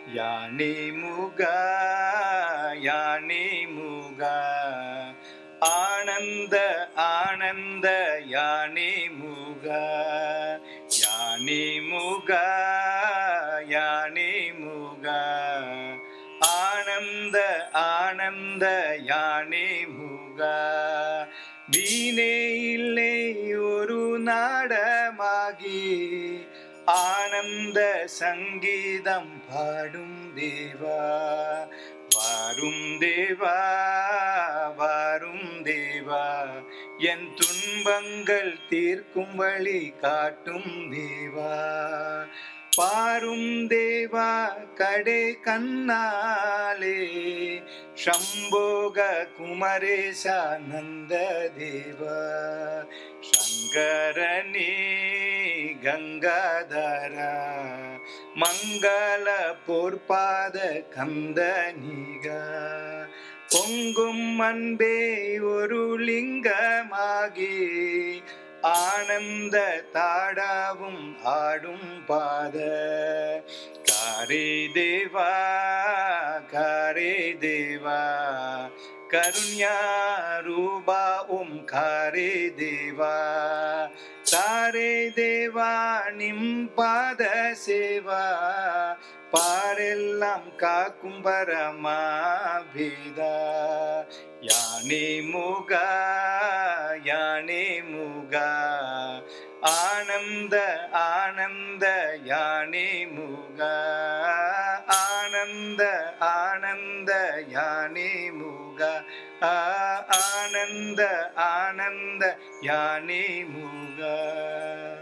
யானே முக யானே முக ஆனந்த ஆனந்த யானே முக யானே முக யானே முக ஆனந்த ஆனந்த யானே முக வீணே இல்லை ஒரு நாடமாகி ஆனந்த சங்கீதம் பாடும் தேவா வாரும் தேவா வாரும் தேவா என் துன்பங்கள் தீர்க்கும் வழி காட்டும் தேவா பாரும் தேவா கடை கண்ணாலே ಶಂಭೋಗ ಕುಮರೇಶ ನಂದ ದೇವ ಶಂಕರನೇ ಗಂಗಾಧರ ಮಂಗಲ ಪೋರ್ಪಾದ ಕಂದನಿಗ பொங்கும் அன்பே ஒரு லிங்கமாகி ஆனந்த தாடாவும் ஆடும் பாத காரே தேவா காரே தேவா கருண்யா ரூபா ஓம் காரே தேவா தாரே தேவா நிம் பாத சேவா பாரெல்லாம் காக்கும் பரமாபிதா யானே முகா யானே முகா ஆனந்த ஆனந்த யானே முகா ஆனந்த ஆனந்த யானே முகா ஆ- ஆனந்த ஆனந்த யானே முகா